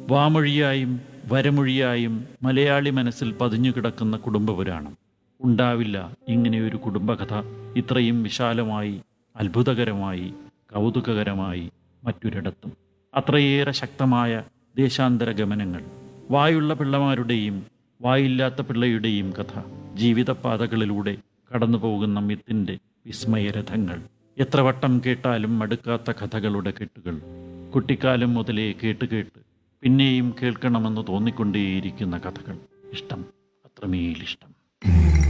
വാമൊഴിയായും വരമൊഴിയായും മലയാളി മനസ്സിൽ പതിഞ്ഞു കിടക്കുന്ന കുടുംബപുരാണം ഉണ്ടാവില്ല ഇങ്ങനെയൊരു കുടുംബകഥ ഇത്രയും വിശാലമായി അത്ഭുതകരമായി കൗതുകകരമായി മറ്റൊരിടത്തും അത്രയേറെ ശക്തമായ ദേശാന്തര ഗമനങ്ങൾ വായുള്ള പിള്ളമാരുടെയും വായില്ലാത്ത പിള്ളയുടെയും കഥ ജീവിതപാതകളിലൂടെ കടന്നു പോകുന്ന മിത്തിൻ്റെ വിസ്മയരഥങ്ങൾ എത്ര വട്ടം കേട്ടാലും മടുക്കാത്ത കഥകളുടെ കെട്ടുകൾ കുട്ടിക്കാലം മുതലേ കേട്ട് കേട്ട് പിന്നെയും കേൾക്കണമെന്ന് തോന്നിക്കൊണ്ടേയിരിക്കുന്ന കഥകൾ ഇഷ്ടം അത്രമേലിഷ്ടം